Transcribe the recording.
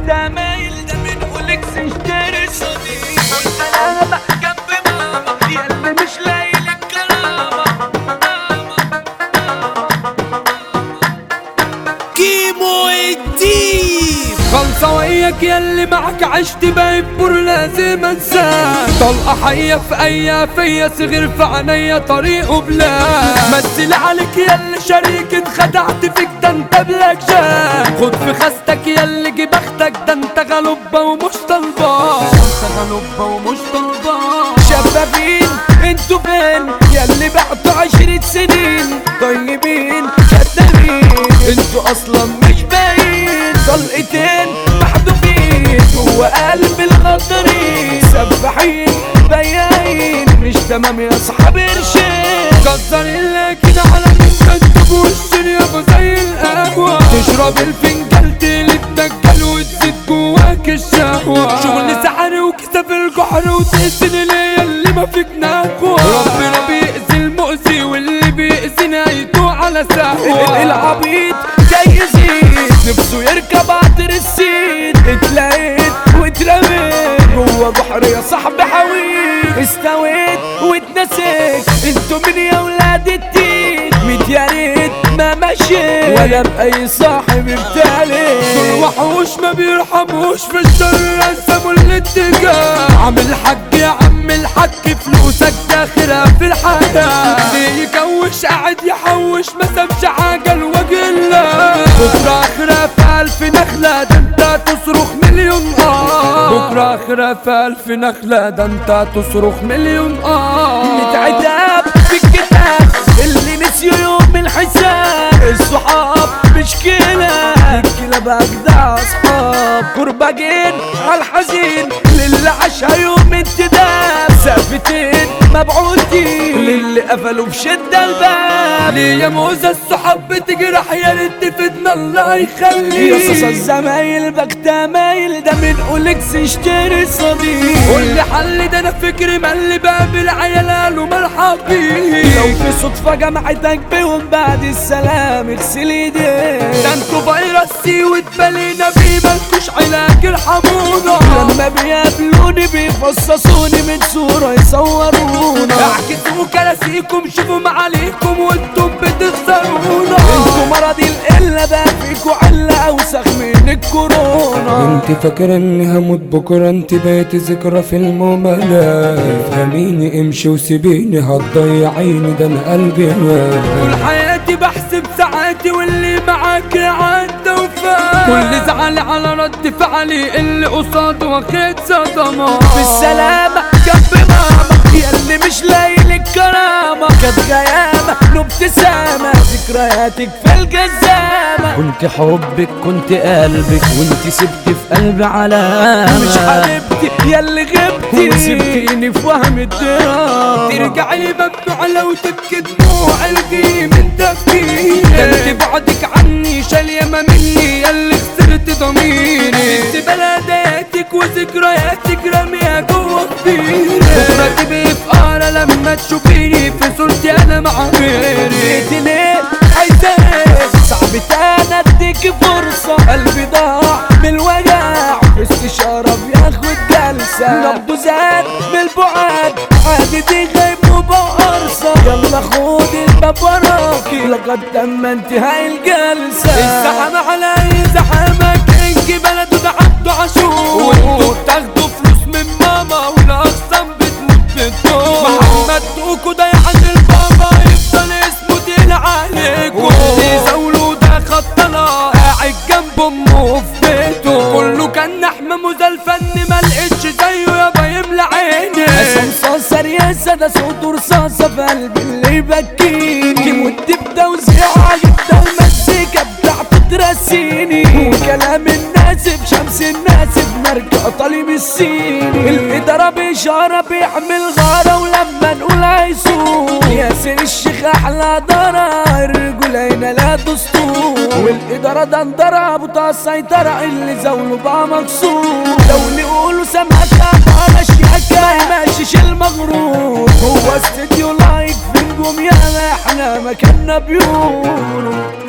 بختها مايل ده من اولكس اشتري صديق قلت انا بقى جنب ماما يا اللي مش لاقي لك كرامه كيمو الديب خلصة وياك ياللي معك عشت بيبور لازم انساك طلقة حية في اي فيا صغير في عينيا طريقه بلا مثل عليك ياللي شريك اتخدعت فيك ده انت بلاك جاك خد في خستك ياللي جي بختك ده انت غلوبة ومش طلبان انت غلوبة ومش طلبان شبابين انتوا فين ياللي بعتوا عشرة سنين طيبين كدابين انتوا اصلا مش باين طلقتين محذوفين جوا قلب الغدارين سباحين بياعين مش تمام يا اصحاب قرشين كسر اللي كده على منك تبوس يابا زي القهوة تشرب الفنجان تتدجل وتزيد جواك الشهوة شغل سحر وكسب الجحر وتقتل ليا اللي ما فيك نهوة ربنا بيأذي المؤذي واللي بيأذي نهايته على سهوة العبيط جاي يزيد نفسه يركب عطر السيد اتلاقيت واترميت جوا بحر يا صاحبي حويت استويت واتنسيت انتوا من يا ولاد الدين ميت يا ريت ما مشيت ولا بأي صاحب ابتالي دول وحوش ما بيرحموش في الشر قسموا الاتجاه عامل حج يا عم الحج فلوسك داخلها في الحياة ليه يكوش قاعد يحوش ما سابش حاجة لوجه الله بكرة آخرة في ألف نخلة ده انت تصرخ مليون آه بكرة آخرة في ألف نخلة ده انت تصرخ مليون آه متعتاب في الكتاب اللي نسيوا يوم الحساب الصحاب مشكلة الكلاب أجدع أصحاب كرباجين عالحزين للي عاشها يوم انتداب سقفتين مبعوثين للي قفلوا بشدة الباب ليه يا موزة الصحاب بتجرح يا ريت تفيدنا الله يخليك يا صاصا الزمايل بختها مايل ده من اولكس اشتري صديق قول لي حل ده انا فكري ملي باب العيال قالوا ملحق بيه لو في صدفة جمعتك بيهم بعد السلام اغسل ايديك ده انتوا فيروس سي واتبلينا بيه مالكوش علاج ارحمونا لما بيقابلوني بيفصصوني من صورة يصورونا اعكسوا كراسيكم شوفوا معاليكم وانتم بتخسرونا انتوا مرض القلة بقى فيكوا علة اوسخ من الكورونا انت فاكرة اني هموت بكرة انت بقيت ذكرى في المملاة افهميني امشي وسيبيني هتضيعيني ده انا قلبي مات طول حياتي بحسب ساعاتي واللي معاك عدى وفات كل زعل على رد فعلي اللي قصاده واخد صدمة بالسلامة جنب ماما ياللي مش لاقي لك كرامة كانت غيامة له ابتسامة ذكرياتك في الجزامة كنت حبك كنت قلبك وانت سبت في قلبي علامة مش حبيبتي ياللي غبتي وسبتيني في وهم الدراما ترجعي ممنوع لو تبكي دموع قلبي من تفكيري ده انت بعدك عني شال ياما مني ياللي خسرت ضميري انت بلداتك وذكرياتك رامية جوه كبيري بكرة تبقي في قارة لما تشوفيني في صورتي انا مع غيري جيت ليه عايزة ايه صعب انا اديك فرصة قلبي ضاع بالوجع في استشارة بياخد جلسة نبضه زاد بالبعاد عادي دي غيب وبقرصة يلا خد الباب وراكي لقد تم انتهاء الجلسة الزحمة علي زحمك انجي بلده ده عبده عاشور وانتوا بتاخدوا فلوس من ماما والاقسام بتموت بالدور محمد دوكو ده يعني البابا يفضل اسمه تقيل عليكوا اللي زاوله ده خطنا قاعد جنب امه في بيته كله كان نحمة مزال فن ما لقيتش زيه يابا يملى عيني صاصة رياسة ده صوت رصاصة في قلبي اللي يبكيني مت بتوزيع جدا المزيكا بتاعته ترسيني وكلام الناس بشمس الناس بمركة طالب السيني الإدارة بإشارة بيعمل غارة ولما نقول هيسوق ياسر الشيخ أحلى دارة الرجولة هنا لا دستور والإدارة دندرة أبو طه السيطرة اللي زوله بقى مكسور لو نقولوا سمعتها بقى ماشية ما يمشيش المغرور هو استديو لايك في نجوم ياما احنا مكاننا بيور